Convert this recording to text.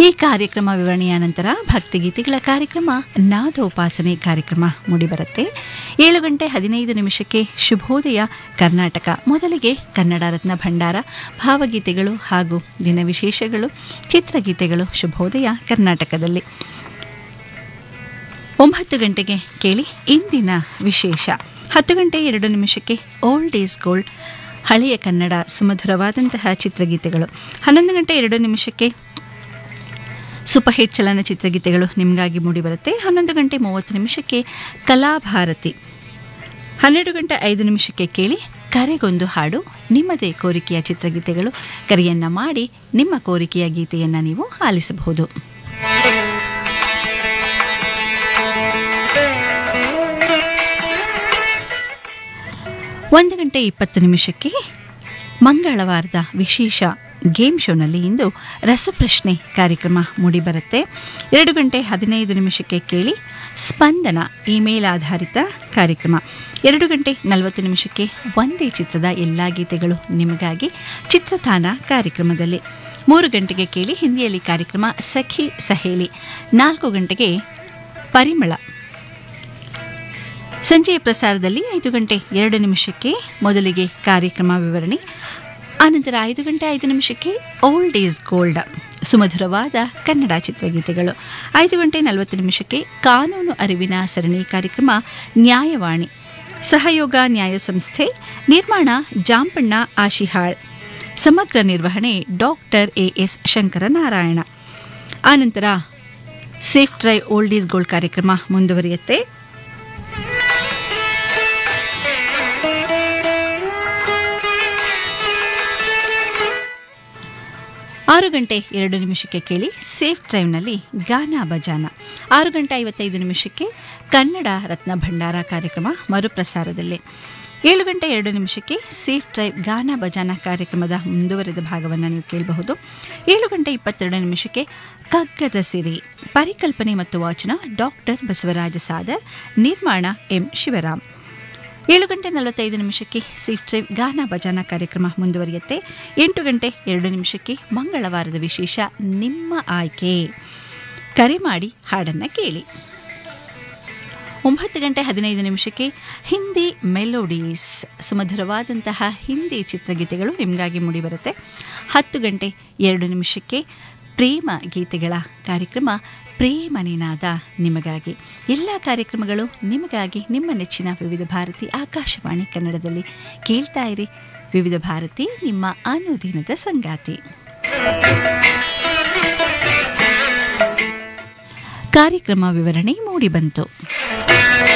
ಈ ಕಾರ್ಯಕ್ರಮ ವಿವರಣೆಯ ನಂತರ ಭಕ್ತಿಗೀತೆಗಳ ಕಾರ್ಯಕ್ರಮ ನಾದೋಪಾಸನೆ ಕಾರ್ಯಕ್ರಮ ಮೂಡಿಬರುತ್ತೆ ಏಳು ಗಂಟೆ ಹದಿನೈದು ನಿಮಿಷಕ್ಕೆ ಶುಭೋದಯ ಕರ್ನಾಟಕ ಮೊದಲಿಗೆ ಕನ್ನಡ ರತ್ನ ಭಂಡಾರ ಭಾವಗೀತೆಗಳು ಹಾಗೂ ದಿನವಿಶೇಷಗಳು ಚಿತ್ರಗೀತೆಗಳು ಶುಭೋದಯ ಕರ್ನಾಟಕದಲ್ಲಿ ಒಂಬತ್ತು ಗಂಟೆಗೆ ಕೇಳಿ ಇಂದಿನ ವಿಶೇಷ ಹತ್ತು ಗಂಟೆ ಎರಡು ನಿಮಿಷಕ್ಕೆ ಓಲ್ಡ್ ಈಸ್ ಗೋಲ್ಡ್ ಹಳೆಯ ಕನ್ನಡ ಸುಮಧುರವಾದಂತಹ ಚಿತ್ರಗೀತೆಗಳು ಹನ್ನೊಂದು ಗಂಟೆ ಎರಡು ನಿಮಿಷಕ್ಕೆ ಸೂಪರ್ ಹಿಟ್ ಚಲನಚಿತ್ರಗೀತೆಗಳು ನಿಮಗಾಗಿ ಮೂಡಿಬರುತ್ತೆ ಹನ್ನೊಂದು ಗಂಟೆ ಮೂವತ್ತು ನಿಮಿಷಕ್ಕೆ ಕಲಾಭಾರತಿ ಹನ್ನೆರಡು ಗಂಟೆ ಐದು ನಿಮಿಷಕ್ಕೆ ಕೇಳಿ ಕರೆಗೊಂದು ಹಾಡು ನಿಮ್ಮದೇ ಕೋರಿಕೆಯ ಚಿತ್ರಗೀತೆಗಳು ಕರೆಯನ್ನ ಮಾಡಿ ನಿಮ್ಮ ಕೋರಿಕೆಯ ಗೀತೆಯನ್ನು ನೀವು ಆಲಿಸಬಹುದು ಒಂದು ಗಂಟೆ ಇಪ್ಪತ್ತು ನಿಮಿಷಕ್ಕೆ ಮಂಗಳವಾರದ ವಿಶೇಷ ಗೇಮ್ ಶೋನಲ್ಲಿ ಇಂದು ರಸಪ್ರಶ್ನೆ ಕಾರ್ಯಕ್ರಮ ಮೂಡಿಬರುತ್ತೆ ಎರಡು ಗಂಟೆ ಹದಿನೈದು ನಿಮಿಷಕ್ಕೆ ಕೇಳಿ ಸ್ಪಂದನ ಇಮೇಲ್ ಆಧಾರಿತ ಕಾರ್ಯಕ್ರಮ ಎರಡು ಗಂಟೆ ನಲವತ್ತು ನಿಮಿಷಕ್ಕೆ ಒಂದೇ ಚಿತ್ರದ ಎಲ್ಲ ಗೀತೆಗಳು ನಿಮಗಾಗಿ ಚಿತ್ರತಾನ ಕಾರ್ಯಕ್ರಮದಲ್ಲಿ ಮೂರು ಗಂಟೆಗೆ ಕೇಳಿ ಹಿಂದಿಯಲ್ಲಿ ಕಾರ್ಯಕ್ರಮ ಸಖಿ ಸಹೇಲಿ ನಾಲ್ಕು ಗಂಟೆಗೆ ಪರಿಮಳ ಸಂಜೆಯ ಪ್ರಸಾರದಲ್ಲಿ ಐದು ಗಂಟೆ ಎರಡು ನಿಮಿಷಕ್ಕೆ ಮೊದಲಿಗೆ ಕಾರ್ಯಕ್ರಮ ವಿವರಣೆ ಆನಂತರ ಐದು ಗಂಟೆ ಐದು ನಿಮಿಷಕ್ಕೆ ಓಲ್ಡ್ ಈಸ್ ಗೋಲ್ಡ್ ಸುಮಧುರವಾದ ಕನ್ನಡ ಚಿತ್ರಗೀತೆಗಳು ಐದು ಗಂಟೆ ನಲವತ್ತು ನಿಮಿಷಕ್ಕೆ ಕಾನೂನು ಅರಿವಿನ ಸರಣಿ ಕಾರ್ಯಕ್ರಮ ನ್ಯಾಯವಾಣಿ ಸಹಯೋಗ ನ್ಯಾಯ ಸಂಸ್ಥೆ ನಿರ್ಮಾಣ ಜಾಂಪಣ್ಣ ಆಶಿಹಾಳ್ ಸಮಗ್ರ ನಿರ್ವಹಣೆ ಡಾಕ್ಟರ್ ಎ ಎಸ್ ಶಂಕರನಾರಾಯಣ ಆನಂತರ safe drive old is gold ಕಾರ್ಯಕ್ರಮ ಮುಂದುವರಿಯುತ್ತೆ ಆರು ಗಂಟೆ ಎರಡು ನಿಮಿಷಕ್ಕೆ ಕೇಳಿ ಸೇಫ್ ಡ್ರೈವ್ನಲ್ಲಿ ಗಾನ ಬಜಾನ ಆರು ಗಂಟೆ ಐವತ್ತೈದು ನಿಮಿಷಕ್ಕೆ ಕನ್ನಡ ರತ್ನ ಭಂಡಾರ ಕಾರ್ಯಕ್ರಮ ಮರುಪ್ರಸಾರದಲ್ಲಿ ಏಳು ಗಂಟೆ ಎರಡು ನಿಮಿಷಕ್ಕೆ ಸೇಫ್ ಡ್ರೈವ್ ಗಾನ ಬಜಾನ ಕಾರ್ಯಕ್ರಮದ ಮುಂದುವರೆದ ಭಾಗವನ್ನು ನೀವು ಕೇಳಬಹುದು ಏಳು ಗಂಟೆ ಇಪ್ಪತ್ತೆರಡು ನಿಮಿಷಕ್ಕೆ ಕಗ್ಗದ ಸಿರಿ ಪರಿಕಲ್ಪನೆ ಮತ್ತು ವಾಚನ ಡಾಕ್ಟರ್ ಬಸವರಾಜ ಸಾದರ್ ನಿರ್ಮಾಣ ಎಂ ಶಿವರಾಮ್ ಏಳು ಗಂಟೆ ನಲವತ್ತೈದು ನಿಮಿಷಕ್ಕೆ ಸೇಫ್ ಡ್ರೈವ್ ಗಾನ ಭಜಾನ ಕಾರ್ಯಕ್ರಮ ಮುಂದುವರಿಯುತ್ತೆ ಎಂಟು ಗಂಟೆ ಎರಡು ನಿಮಿಷಕ್ಕೆ ಮಂಗಳವಾರದ ವಿಶೇಷ ನಿಮ್ಮ ಆಯ್ಕೆ ಕರೆ ಮಾಡಿ ಹಾಡನ್ನು ಕೇಳಿ ಒಂಬತ್ತು ಗಂಟೆ ಹದಿನೈದು ನಿಮಿಷಕ್ಕೆ ಹಿಂದಿ ಮೆಲೋಡೀಸ್ ಸುಮಧುರವಾದಂತಹ ಹಿಂದಿ ಚಿತ್ರಗೀತೆಗಳು ನಿಮಗಾಗಿ ಮೂಡಿಬರುತ್ತೆ ಹತ್ತು ಗಂಟೆ ಎರಡು ನಿಮಿಷಕ್ಕೆ ಪ್ರೇಮ ಗೀತೆಗಳ ಕಾರ್ಯಕ್ರಮ ಪ್ರೇಮ ನಿನಾದ ನಿಮಗಾಗಿ ಎಲ್ಲ ಕಾರ್ಯಕ್ರಮಗಳು ನಿಮಗಾಗಿ ನಿಮ್ಮ ನೆಚ್ಚಿನ ವಿವಿಧ ಭಾರತಿ ಆಕಾಶವಾಣಿ ಕನ್ನಡದಲ್ಲಿ ಕೇಳ್ತಾ ಇರಿ ವಿವಿಧ ಭಾರತಿ ನಿಮ್ಮ ಅನುದಿನದ ಸಂಗಾತಿ ಕಾರ್ಯಕ್ರಮ ವಿವರಣೆ ಮೂಡಿಬಂತು